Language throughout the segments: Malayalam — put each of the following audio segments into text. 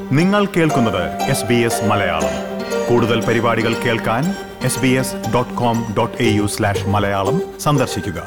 നിങ്ങൾ കേൾക്കുന്നത് എസ് ബി എസ് മലയാളം കൂടുതൽ പരിപാടികൾ കേൾക്കാൻ S B S dot com dot A U slash Malayalam സന്ദർശിക്കുക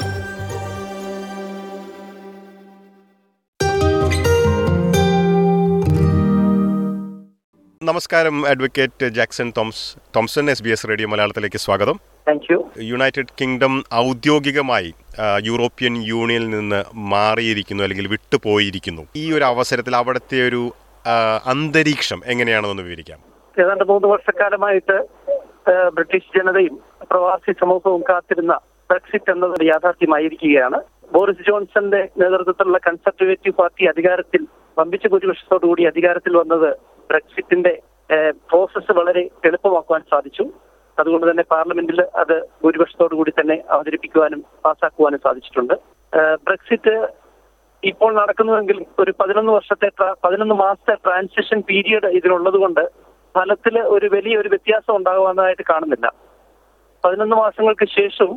നമസ്കാരം advocate Jackson Thoms Thomson S B S radio മലയാളത്തിലേക്ക് സ്വാഗതം താങ്ക് യു യുണൈറ്റഡ് കിങ്ഡം ഔദ്യോഗികമായി ആ, യൂറോപ്യൻ യൂണിയനിൽ നിന്ന് മാറിയിരിക്കുന്നു അല്ലെങ്കിൽ വിട്ടുപോയിരിക്കുന്നു ഈ ഒരു അവസരത്തിൽ അവിടുത്തെ ഒരു ആ, അന്തരീക്ഷം എങ്ങനെയാണെന്ന് വിവരിക്കാം ഏതാണ്ട് മൂന്ന് വർഷക്കാലമായിട്ട് ആ, ബ്രിട്ടീഷ് ജനതയും പ്രവാസി സമൂഹവും കാത്തിരുന്ന ബ്രെക്സിറ്റ് എന്നത് യാഥാർത്ഥ്യമായിരിക്കുകയാണ് ബോറിസ് ജോൺസന്റെ നേതൃത്വത്തിലുള്ള കൺസർവേറ്റീവ് പാർട്ടി അധികാരത്തിൽ വമ്പിച്ച ഭൂരിപക്ഷത്തോടുകൂടി അധികാരത്തിൽ വന്നത് ബ്രെക്സിറ്റിന്റെ പ്രോസസ്സ് വളരെ എളുപ്പമാക്കുവാൻ സാധിച്ചു അതുകൊണ്ട് തന്നെ പാർലമെന്റിൽ അത് ഭൂരിപക്ഷത്തോടു കൂടി തന്നെ അവതരിപ്പിക്കുവാനും പാസ്സാക്കുവാനും സാധിച്ചിട്ടുണ്ട് ആ, ബ്രെക്സിറ്റ് ഇപ്പോൾ നടക്കുന്നുവെങ്കിൽ ഒരു പതിനൊന്ന് വർഷത്തെ ട്രാ- പതിനൊന്ന് മാസത്തെ ട്രാൻസിഷൻ പീരിയഡ് ഇതിനുള്ളത് കൊണ്ട് ഫലത്തിൽ ഒരു വലിയ ഒരു വ്യത്യാസം ഉണ്ടാകുവാനായിട്ട് കാണുന്നില്ല പതിനൊന്ന് മാസങ്ങൾക്ക് ശേഷവും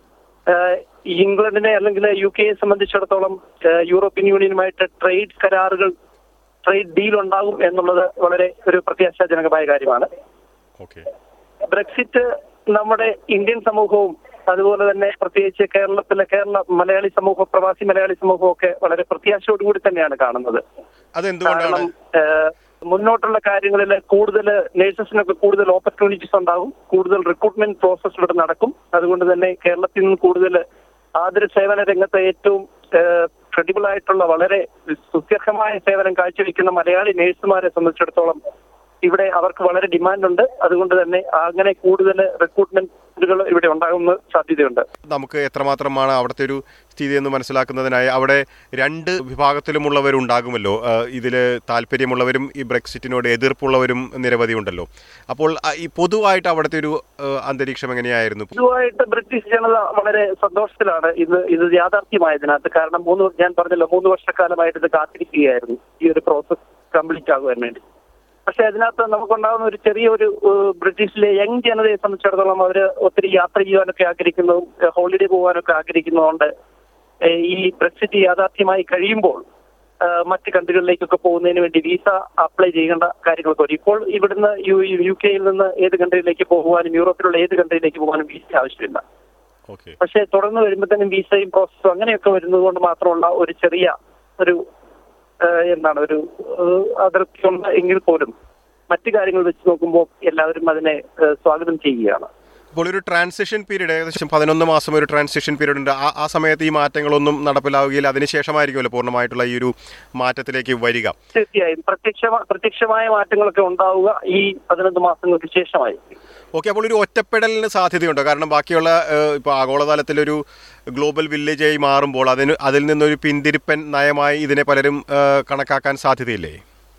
ആഹ്, ഇംഗ്ലണ്ടിനെ അല്ലെങ്കിൽ യു കെയെ സംബന്ധിച്ചിടത്തോളം ആഹ്, യൂറോപ്യൻ യൂണിയനുമായിട്ട് ട്രേഡ് കരാറുകൾ ട്രേഡ് ഡീൽ ഉണ്ടാകും എന്നുള്ളത് വളരെ ഒരു പ്രത്യാശാജനകമായ കാര്യമാണ് ഓക്കെ ബ്രെക്സിറ്റ് നമ്മുടെ ഇന്ത്യൻ സമൂഹവും അതുപോലെ തന്നെ പ്രത്യേകിച്ച് കേരളത്തിലെ കേരള മലയാളി സമൂഹം പ്രവാസി മലയാളി സമൂഹവും ഒക്കെ വളരെ പ്രത്യാശയോടുകൂടി തന്നെയാണ് കാണുന്നത് അതെന്തുകൊണ്ടാണ് കാരണം ഏഹ്, മുന്നോട്ടുള്ള കാര്യങ്ങളിൽ കൂടുതൽ നേഴ്സസിനൊക്കെ കൂടുതൽ ഓപ്പർച്യൂണിറ്റീസ് ഉണ്ടാകും കൂടുതൽ റിക്രൂട്ട്മെന്റ് പ്രോസസ് ഇവിടെ നടക്കും അതുകൊണ്ട് തന്നെ കേരളത്തിൽ നിന്ന് കൂടുതൽ ആതുര സേവന രംഗത്തെ ഏറ്റവും ക്രെഡിബിൾ ആയിട്ടുള്ള വളരെ സുത്യർഹമായ സേവനം കാഴ്ചവെക്കുന്ന മലയാളി നേഴ്സുമാരെ സംബന്ധിച്ചിടത്തോളം ഇവിടെ അവർക്ക് വളരെ ഡിമാൻഡ് ഉണ്ട് അതുകൊണ്ട് തന്നെ അങ്ങനെ കൂടുതൽ റിക്രൂട്ട്മെന്റുകൾ ഇവിടെ ഉണ്ടാകുന്ന സാധ്യതയുണ്ട് നമുക്ക് എത്രമാത്രമാണ് അവിടുത്തെ ഒരു സ്ഥിതി എന്ന് മനസ്സിലാക്കുന്നതിനായി അവിടെ രണ്ട് വിഭാഗത്തിലുമുള്ളവരുണ്ടാകുമല്ലോ ഇതിൽ താല്പര്യമുള്ളവരും ഈ ബ്രെക്സിറ്റിനോട് എതിർപ്പുള്ളവരും നിരവധി ഉണ്ടല്ലോ അപ്പോൾ ആ, ഈ പൊതുവായിട്ട് അവിടുത്തെ ഒരു ആ, അന്തരീക്ഷം എങ്ങനെയായിരുന്നു പൊതുവായിട്ട് ബ്രിട്ടീഷ് ജനത വളരെ സന്തോഷത്തിലാണ് ഇത് ഇത് യാഥാർത്ഥ്യമായതിനകത്ത് കാരണം മൂന്ന് ഞാൻ പറഞ്ഞല്ലോ മൂന്ന് വർഷക്കാലമായിട്ട് ഇത് കാത്തിരിക്കുകയായിരുന്നു ഈ ഒരു പ്രോസസ് കംപ്ലീറ്റ് ആകുവാൻ വേണ്ടി പക്ഷെ അതിനകത്ത് നമുക്കുണ്ടാകുന്ന ഒരു ചെറിയ ഒരു ഏഹ്, ബ്രിട്ടീഷിലെ യങ് ജനതയെ സംബന്ധിച്ചിടത്തോളം അവർ ഒത്തിരി യാത്ര ചെയ്യാനൊക്കെ ആഗ്രഹിക്കുന്നതും ഹോളിഡേ പോകാനൊക്കെ ആഗ്രഹിക്കുന്നതുകൊണ്ട് ഏഹ്, ഈ ബ്രെക്സിറ്റ് യാഥാർത്ഥ്യമായി കഴിയുമ്പോൾ ഏഹ്, മറ്റ് കൺട്രികളിലേക്കൊക്കെ പോകുന്നതിന് വേണ്ടി വിസ അപ്ലൈ ചെയ്യേണ്ട കാര്യങ്ങളൊക്കെ വരും ഇപ്പോൾ ഇവിടുന്ന് യു യു കെയിൽ നിന്ന് ഏത് കൺട്രിയിലേക്ക് പോകുവാനും യൂറോപ്പിലുള്ള ഏത് കൺട്രിയിലേക്ക് പോകാനും വിസ ആവശ്യമില്ല ഓക്കെ പക്ഷെ തുടർന്ന് വരുമ്പോഴത്തേനും വിസയും പ്രോസസ്സും അങ്ങനെയൊക്കെ വരുന്നത് കൊണ്ട് മാത്രമുള്ള ഒരു ചെറിയ ഒരു ഏഹ്, എന്താണ് ഒരു ഏഹ്, അതിർത്തി ഉണ്ട് എങ്കിൽ പോലും മറ്റു കാര്യങ്ങൾ വെച്ച് നോക്കുമ്പോൾ എല്ലാവരും അതിനെ ഏഹ്, സ്വാഗതം ചെയ്യുകയാണ് അപ്പോൾ ഒരു ട്രാൻസിഷൻ പീരീഡ് ഏകദേശം പതിനൊന്ന് മാസം ഒരു ട്രാൻസിഷൻ പീരീഡ് ഉണ്ട് ആ ആ സമയത്ത് ഈ മാറ്റങ്ങളൊന്നും നടപ്പിലാവുകയില്ല അതിനുശേഷമായിരിക്കുമല്ലോ പൂർണ്ണമായിട്ടുള്ള ഈ ഒരു മാറ്റത്തിലേക്ക് വരിക തീർച്ചയായും പ്രത്യക്ഷ പ്രത്യക്ഷമായ മാറ്റങ്ങളൊക്കെ ഉണ്ടാവുക ഈ പതിനൊന്ന് മാസങ്ങൾക്ക് ശേഷമായിരിക്കും ഓക്കെ അപ്പോൾ ഒരു ഒറ്റപ്പെടലിന് സാധ്യതയുണ്ടോ കാരണം ബാക്കിയുള്ള ഏഹ്, ഇപ്പോൾ ആഗോളതലത്തിലൊരു ഗ്ലോബൽ വില്ലേജായി മാറുമ്പോൾ അതിന് അതിൽ നിന്നൊരു പിന്തിരിപ്പൻ നയമായി ഇതിനെ പലരും ഏഹ്, കണക്കാക്കാൻ സാധ്യതയില്ലേ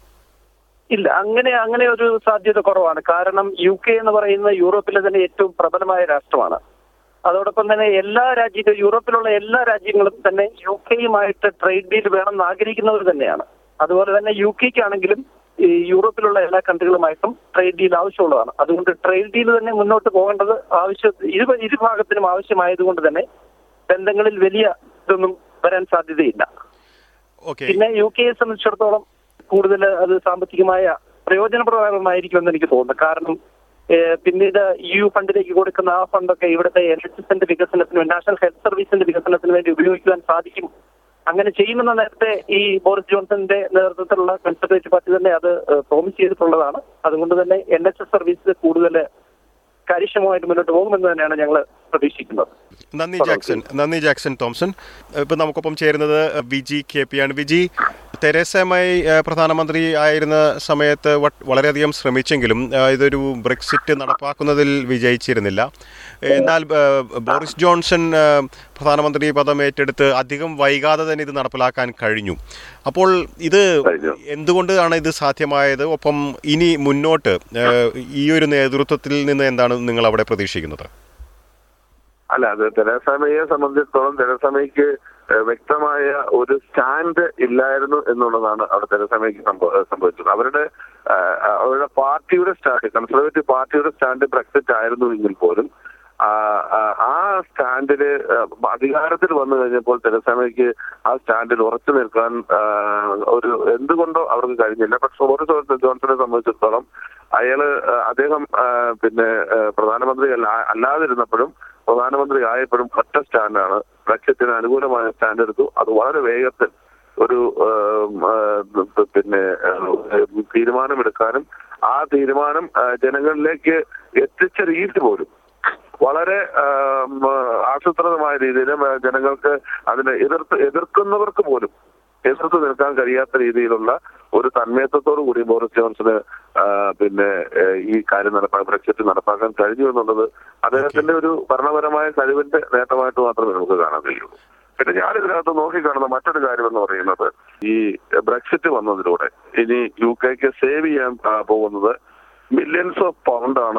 ഇല്ല അങ്ങനെ അങ്ങനെ ഒരു സാധ്യത കുറവാണ് കാരണം യു കെ എന്ന് പറയുന്ന യൂറോപ്പിലെ തന്നെ ഏറ്റവും പ്രബലമായ രാഷ്ട്രമാണ് അതോടൊപ്പം തന്നെ എല്ലാ രാജ്യങ്ങളും യൂറോപ്പിലുള്ള എല്ലാ രാജ്യങ്ങളും തന്നെ യു കെയുമായിട്ട് ട്രേഡ് ഡീൽ വേണമെന്ന് ആഗ്രഹിക്കുന്നവർ തന്നെയാണ് അതുപോലെ തന്നെ യു കെക്കാണെങ്കിലും ഈ യൂറോപ്പിലുള്ള എല്ലാ കൺട്രികളുമായിട്ടും ട്രേഡ് ഡീൽ ആവശ്യമുള്ളതാണ് അതുകൊണ്ട് ട്രേഡ് ഡീൽ തന്നെ മുന്നോട്ട് പോകേണ്ടത് ആവശ്യ ഇരു ഇരുഭാഗത്തിനും ആവശ്യമായതുകൊണ്ട് തന്നെ ബന്ധങ്ങളിൽ വലിയ ഇതൊന്നും വരാൻ സാധ്യതയില്ല ഓക്കെ പിന്നെ യു കെയെ സംബന്ധിച്ചിടത്തോളം കൂടുതൽ അത് സാമ്പത്തികമായ പ്രയോജനപ്രദമായിരിക്കുമെന്ന് എനിക്ക് തോന്നുന്നു കാരണം ഏഹ്, പിന്നീട് യു ഫണ്ടിലേക്ക് കൊടുക്കുന്ന ആ ഫണ്ടൊക്കെ ഇവിടുത്തെ എൻ എച്ച് എസിന്റെ വികസനത്തിന് നാഷണൽ ഹെൽത്ത് സർവീസിന്റെ വികസനത്തിന് വേണ്ടി ഉപയോഗിക്കുവാൻ സാധിക്കും അങ്ങനെ ചെയ്യുമെന്ന നേരത്തെ ഈ ബോറിസ് ജോൺസന്റെ നേതൃത്വത്തിലുള്ള കൺസർവേറ്റീവ് പാർട്ടി തന്നെ അത് പ്രോമിസ് ചെയ്തിട്ടുള്ളതാണ് അതുകൊണ്ട് തന്നെ എൻ എച്ച് എസ് സർവീസ് കൂടുതൽ കാര്യക്ഷമമായിട്ട് മുന്നോട്ട് പോകുമെന്ന് തന്നെയാണ് ഞങ്ങൾ പ്രതീക്ഷിക്കുന്നത് നന്ദി ജാക്സൺ നന്ദി ജാക്സൺ തോംസൺ ഇപ്പം നമുക്കൊപ്പം ചേരുന്നത് വിജി കെ പി ആണ് വിജി തെരേസ മൈ ഏഹ്, പ്രധാനമന്ത്രി ആയിരുന്ന സമയത്ത് വ- വളരെയധികം ശ്രമിച്ചെങ്കിലും ഏഹ്, ഇതൊരു ബ്രെക്സിറ്റ് നടപ്പാക്കുന്നതിൽ വിജയിച്ചിരുന്നില്ല എന്നാൽ ഏഹ്, ബോറിസ് ജോൺസൺ ഏഹ്, പ്രധാനമന്ത്രി പദം ഏറ്റെടുത്ത് അധികം വൈകാതെ തന്നെ ഇത് നടപ്പിലാക്കാൻ കഴിഞ്ഞു അപ്പോൾ ഇത് എന്തുകൊണ്ടാണ് ഇത് സാധ്യമായത് ഒപ്പം ഇനി മുന്നോട്ട് ഏഹ്, ഈ ഒരു നേതൃത്വത്തിൽ നിന്ന് എന്താണ് നിങ്ങൾ അവിടെ പ്രതീക്ഷിക്കുന്നത് അല്ല അത് തെരേസ മേയെ സംബന്ധിച്ചിടത്തോളം തെരേസ മേയ്ക്ക് ഏഹ്, വ്യക്തമായ ഒരു സ്റ്റാൻഡ് ഇല്ലായിരുന്നു എന്നുള്ളതാണ് അവിടെ തെരേസ മേയ്ക്ക് സംഭവ- സംഭവിച്ചത് അവരുടെ ഏഹ്, അവരുടെ പാർട്ടിയുടെ സ്റ്റാൻഡ് കൺസർവേറ്റീവ് പാർട്ടിയുടെ സ്റ്റാൻഡ് ബ്രെക്സിറ്റ് ആയിരുന്നു എങ്കിൽ പോലും ആ, ആ, ആ സ്റ്റാൻഡില് ആ, അധികാരത്തിൽ വന്നു കഴിഞ്ഞപ്പോൾ തെരസമയ്ക്ക് ആ സ്റ്റാൻഡിൽ ഉറച്ചു നിൽക്കാൻ ആ, ഒരു എന്തുകൊണ്ടോ അവർക്ക് കഴിഞ്ഞില്ല പക്ഷെ ബോറിസ് ജോൺസൺ- ജോൺസണെ സംബന്ധിച്ചിടത്തോളം അയാള് ആ, അദ്ദേഹം ആ, പിന്നെ ആ, പ്രധാനമന്ത്രി അല്ല- അല്ലാതിരുന്നപ്പോഴും പ്രധാനമന്ത്രി ആയപ്പോഴും ഒറ്റ സ്റ്റാൻഡാണ് ബ്രക്സിറ്റിന് അനുകൂലമായ സ്റ്റാൻഡ് എടുത്തു അത് വളരെ വേഗത്തിൽ ഒരു ആം, ആ, പിന്നെ ആ, തീരുമാനമെടുക്കാനും ആ തീരുമാനം ആ, ജനങ്ങളിലേക്ക് എത്തിച്ച രീതി പോലും വളരെ ആം, ആസൂത്രിതമായ രീതിയിൽ ജനങ്ങൾക്ക് അതിനെ എതിർത്ത് എതിർക്കുന്നവർക്ക് പോലും എതിർത്ത് നിൽക്കാൻ കഴിയാത്ത രീതിയിലുള്ള ഒരു തന്മയത്വത്തോടു കൂടി ബോറിസ് ജോൺസന് ആ, പിന്നെ ഏ, ഈ കാര്യം നടപ്പാക്കാൻ ബ്രക്സിറ്റ് നടപ്പാക്കാൻ കഴിഞ്ഞു എന്നുള്ളത് അദ്ദേഹത്തിന്റെ ഒരു ഭരണപരമായ കഴിവിന്റെ നേട്ടമായിട്ട് മാത്രമേ നമുക്ക് കാണാൻ കഴിയുള്ളൂ പിന്നെ ഞാൻ ഇതിനകത്ത് നോക്കിക്കാണുന്ന മറ്റൊരു കാര്യം എന്ന് പറയുന്നത് ഈ ബ്രക്സിറ്റ് വന്നതിലൂടെ ഇനി യു കെക്ക് സേവ് ചെയ്യാൻ ആ, പോകുന്നത് മില്യൺസ് ഓഫ് പൗണ്ടാണ്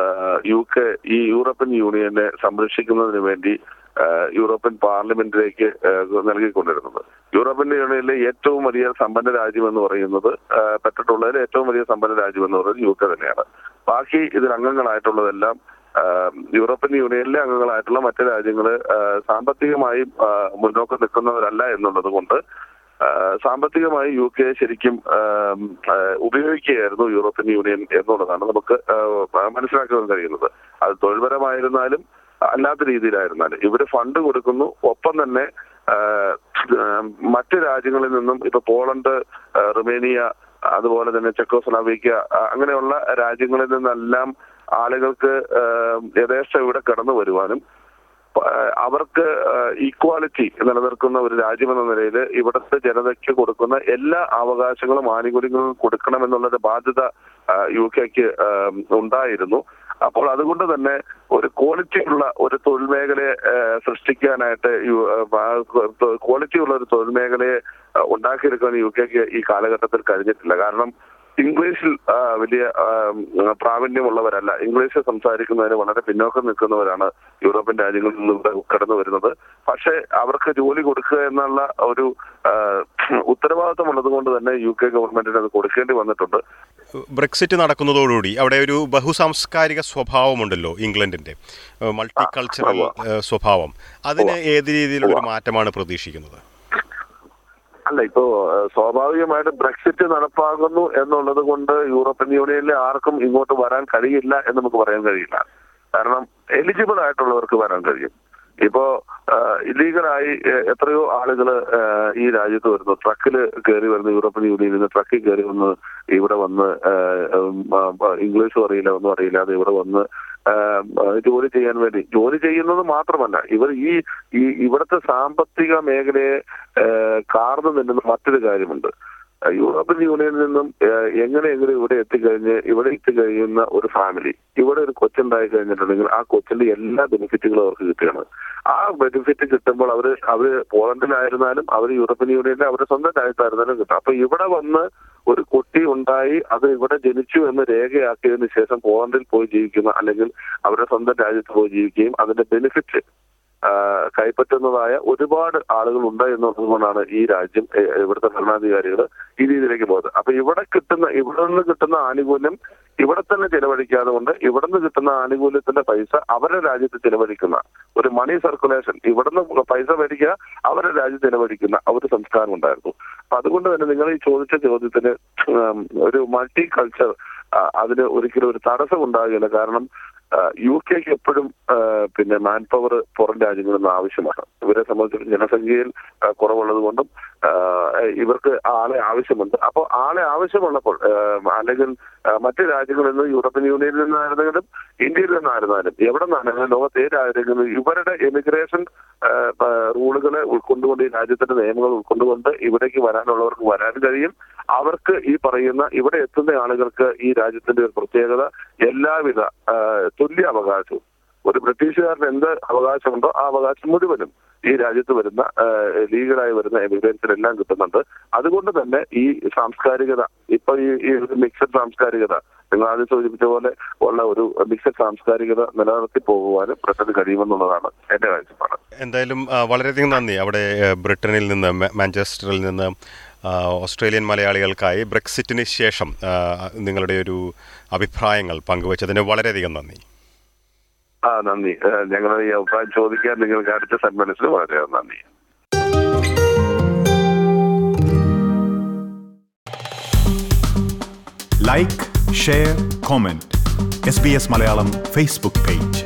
യു കെ ഈ യൂറോപ്യൻ യൂണിയനെ സംരക്ഷിക്കുന്നതിന് വേണ്ടി ആ, യൂറോപ്യൻ പാർലമെന്റിലേക്ക് ആ, നൽകിക്കൊണ്ടിരുന്നത് യൂറോപ്യൻ യൂണിയനിലെ ഏറ്റവും വലിയ സമ്പന്ന രാജ്യം എന്ന് പറയുന്നത് ആ, പെട്ടിട്ടുള്ളതിൽ ഏറ്റവും വലിയ സമ്പന്ന രാജ്യം എന്ന് പറയുന്നത് യു കെ തന്നെയാണ് ബാക്കി ഇതിൽ അംഗങ്ങളായിട്ടുള്ളതെല്ലാം ആ, യൂറോപ്യൻ യൂണിയനിലെ അംഗങ്ങളായിട്ടുള്ള മറ്റ് രാജ്യങ്ങൾ സാമ്പത്തികമായി ആ, മുന്നോക്കം നിൽക്കുന്നവരല്ല എന്നുള്ളത് കൊണ്ട് ആ, സാമ്പത്തികമായി യു കെ ശരിക്കും ആ, ആ, ഉപയോഗിക്കുകയായിരുന്നു യൂറോപ്യൻ യൂണിയൻ എന്നുള്ളതാണ് നമുക്ക് ആ, മനസ്സിലാക്കാൻ കഴിയുന്നത് അത് തൊഴിൽപരമായിരുന്നാലും അല്ലാത്ത രീതിയിലായിരുന്നാലും ഇവര് ഫണ്ട് കൊടുക്കുന്നു ഒപ്പം തന്നെ ആ, ആ, മറ്റ് രാജ്യങ്ങളിൽ നിന്നും ഇപ്പൊ പോളണ്ട് ആ, റുമേനിയ അതുപോലെ തന്നെ ചെക്കോസ്ലാവേക്യ ആ, അങ്ങനെയുള്ള രാജ്യങ്ങളിൽ നിന്നെല്ലാം ആളുകൾക്ക് ആ, യഥേഷ്ടം ഇവിടെ കടന്നു വരുവാനും പ- അവർക്ക് ഈക്വാലിറ്റി നിലനിർത്തുന്ന ഒരു രാജ്യമെന്ന നിലയിൽ ഇവിടുത്തെ ജനതയ്ക്ക് കൊടുക്കുന്ന എല്ലാ അവകാശങ്ങളും ആനുകൂല്യങ്ങളും കൊടുക്കണമെന്നുള്ളൊരു ബാധ്യത ആ, യു കെക്ക് ആ, ഉണ്ടായിരുന്നു അപ്പോൾ അതുകൊണ്ട് തന്നെ ഒരു ക്വാളിറ്റി ഉള്ള ഒരു തൊഴിൽ മേഖലയെ ആ, സൃഷ്ടിക്കാനായിട്ട് യു- ആ, ക്വാളിറ്റി ഉള്ള ഒരു തൊഴിൽ മേഖലയെ ആ, ഉണ്ടാക്കിയെടുക്കാൻ യു കെക്ക് ഈ കാലഘട്ടത്തിൽ കഴിഞ്ഞിട്ടില്ല കാരണം ഇംഗ്ലീഷിൽ ആ, വലിയ ആ, പ്രാവീണ്യമുള്ളവരല്ല ഇംഗ്ലീഷ് സംസാരിക്കുന്നതിന് വളരെ പിന്നോക്കം നിൽക്കുന്നവരാണ് യൂറോപ്യൻ രാജ്യങ്ങളിൽ നിന്ന് ഇവിടെ കടന്നു വരുന്നത് പക്ഷേ അവർക്ക് ജോലി കൊടുക്കുക എന്നുള്ള ഒരു ആ, ഉത്തരവാദിത്വം ഉള്ളത് കൊണ്ട് തന്നെ യു കെ ഗവൺമെന്റിന് അത് കൊടുക്കേണ്ടി വന്നിട്ടുണ്ട് ബ്രെക്സിറ്റ് നടക്കുന്നതോടുകൂടി അവിടെ ഒരു ബഹുസാംസ്കാരിക സ്വഭാവമുണ്ടല്ലോ ഇംഗ്ലണ്ടിന്റെ മൾട്ടി കൾച്ചറൽ സ്വഭാവം അതിന് ഏത് രീതിയിലുള്ള ഒരു മാറ്റമാണ് പ്രതീക്ഷിക്കുന്നത് അല്ല ഇപ്പോ ഏഹ്, സ്വാഭാവികമായിട്ട് ബ്രെക്സിറ്റ് നടപ്പാകുന്നു എന്നുള്ളത് കൊണ്ട് യൂറോപ്യൻ യൂണിയനിലെ ആർക്കും ഇങ്ങോട്ട് വരാൻ കഴിയില്ല എന്ന് നമുക്ക് പറയാൻ കഴിയില്ല കാരണം എലിജിബിൾ ആയിട്ടുള്ളവർക്ക് വരാൻ കഴിയും ഇപ്പോ ഇല്ലീഗലായി എത്രയോ ആളുകൾ ഈ രാജ്യത്ത് വരുന്നു ട്രക്കിൽ കയറി വരുന്നു യൂറോപ്യൻ യൂണിയനിൽ നിന്ന് ട്രക്കിൽ കയറി വന്ന് ഇവിടെ വന്ന് ഏഹ്, ഉം, ആ, ഇംഗ്ലീഷും അറിയില്ല ഒന്നും അറിയില്ല അത് ഇവിടെ വന്ന് ഏഹ്, ജോലി ചെയ്യാൻ വേണ്ടി ജോലി ചെയ്യുന്നത് മാത്രമല്ല ഇവർ ഈ ഈ ഇവിടുത്തെ സാമ്പത്തിക മേഖലയെ ഏഹ്, കാർന്നു നിന്നുന്ന മറ്റൊരു കാര്യമുണ്ട് ഏഹ്, യൂറോപ്യൻ യൂണിയനിൽ നിന്നും ഏഹ്, എങ്ങനെയെങ്കിലും ഇവിടെ എത്തിക്കഴിഞ്ഞ് ഇവിടെ എത്തിക്കഴിയുന്ന ഒരു ഫാമിലി ഇവിടെ ഒരു കൊച്ചുണ്ടായി കഴിഞ്ഞിട്ടുണ്ടെങ്കിൽ ആ കൊച്ചിന്റെ എല്ലാ ബെനിഫിറ്റുകളും അവർക്ക് കിട്ടുകയാണ് ആ ബെനിഫിറ്റ് കിട്ടുമ്പോൾ അവര് അവര് പോളണ്ടിലായിരുന്നാലും അവർ യൂറോപ്യൻ യൂണിയനിലെ അവരുടെ സ്വന്തം രാജ്യത്തായിരുന്നാലും കിട്ടും അപ്പൊ ഇവിടെ വന്ന് ഒരു കുട്ടി ഉണ്ടായി അത് ഇവിടെ ജനിച്ചു എന്ന് രേഖയാക്കിയതിനു ശേഷം പോളണ്ടിൽ പോയി ജീവിക്കുന്ന അല്ലെങ്കിൽ അവരുടെ സ്വന്തം രാജ്യത്ത് പോയി ജീവിക്കുകയും അതിന്റെ ബെനിഫിറ്റ് കൈപ്പറ്റുന്നതായ ഒരുപാട് ആളുകൾ ഉണ്ട് എന്നുള്ളതുകൊണ്ടാണ് ഈ രാജ്യം ഏ, ഇവിടുത്തെ ഭരണാധികാരികൾ ഈ രീതിയിലേക്ക് പോകുന്നത് അപ്പൊ ഇവിടെ കിട്ടുന്ന ഇവിടെ നിന്ന് കിട്ടുന്ന ആനുകൂല്യം ഇവിടെ തന്നെ ചെലവഴിക്കാതെ കൊണ്ട് ഇവിടെ നിന്ന് കിട്ടുന്ന ആനുകൂല്യത്തിന്റെ പൈസ അവരുടെ രാജ്യത്ത് ചെലവഴിക്കുന്ന ഒരു മണി സർക്കുലേഷൻ ഇവിടുന്ന് പൈസ മേടിക്കുക അവരുടെ രാജ്യത്ത് ചെലവഴിക്കുന്ന ആ ഒരു സംസ്കാരം ഉണ്ടായിരുന്നു അപ്പൊ അതുകൊണ്ട് തന്നെ നിങ്ങൾ ഈ ചോദിച്ച ചോദ്യത്തിന് ഉം, ഒരു മൾട്ടി കൾച്ചർ അതിന് ഒരിക്കലും ഒരു തടസ്സം ഉണ്ടാകില്ല കാരണം യു കെക്ക് എപ്പോഴും ആ, പിന്നെ മാൻ പവർ പുറം രാജ്യങ്ങളിൽ നിന്ന് ആവശ്യമാണ് ഇവരെ സംബന്ധിച്ചിടത്തോളം ജനസംഖ്യയിൽ ആ, കുറവുള്ളത് കൊണ്ടും ആ, ഇവർക്ക് ആളെ ആവശ്യമുണ്ട് അപ്പോൾ ആളെ ആവശ്യമുള്ളപ്പോൾ ആ, അല്ലെങ്കിൽ ആ, മറ്റ് രാജ്യങ്ങളിൽ നിന്ന് യൂറോപ്യൻ യൂണിയനിൽ നിന്നായിരുന്നെങ്കിലും ഇന്ത്യയിൽ നിന്നായിരുന്നാലും എവിടെ നിന്നാണെങ്കിലും ലോകത്ത് ഏത് രാജ്യങ്ങളിൽ ഇവരുടെ എമിഗ്രേഷൻ റൂളുകളെ ഉൾക്കൊണ്ടുകൊണ്ട് ഈ രാജ്യത്തിന്റെ നിയമങ്ങൾ ഉൾക്കൊണ്ടുകൊണ്ട് ഇവിടേക്ക് വരാനുള്ളവർക്ക് വരാൻ കഴിയും അവർക്ക് ഈ പറയുന്ന ഇവിടെ എത്തുന്ന ആളുകൾക്ക് ഈ രാജ്യത്തിന്റെ ഒരു പ്രത്യേകത എല്ലാവിധ ആ, തുല്യ അവകാശവും ഒരു ബ്രിട്ടീഷുകാരന് എന്ത് അവകാശമുണ്ടോ ആ അവകാശം മുഴുവനും ഈ രാജ്യത്ത് വരുന്ന ആ, ലീഗലായി വരുന്ന എമിഗ്രൻസിനെല്ലാം കിട്ടുന്നുണ്ട് അതുകൊണ്ട് തന്നെ ഈ സാംസ്കാരികത ഇപ്പൊ ഈ ഈ ഒരു മിക്സഡ് സാംസ്കാരികത നിങ്ങൾ ആദ്യം സൂചിപ്പിച്ച പോലെ ഉള്ള ഒരു മിക്സഡ് സാംസ്കാരികത നിലനിർത്തി പോകുവാനും ബ്രിട്ടന് കഴിയുമെന്നുള്ളതാണ് എന്റെ കാഴ്ചപ്പാട് എന്തായാലും ആ, വളരെയധികം നന്ദി അവിടെ ആ, ബ്രിട്ടനിൽ നിന്ന് മാ- മാഞ്ചസ്റ്ററിൽ നിന്ന് ആ, ഓസ്ട്രേലിയൻ മലയാളികൾക്കായി ബ്രെക്സിറ്റിന് ശേഷം ആ, നിങ്ങളുടെ ഒരു അഭിപ്രായങ്ങൾ പങ്കുവച്ചതിന് വളരെയധികം നന്ദി ആ നന്ദി ഞങ്ങൾ ഈ അഭിപ്രായം ചോദിക്കാൻ നിങ്ങൾക്ക് അടുത്ത സെഗ്മെന്റ്സിൽ വളരെ നന്ദി like share comment S B S Malayalam Facebook page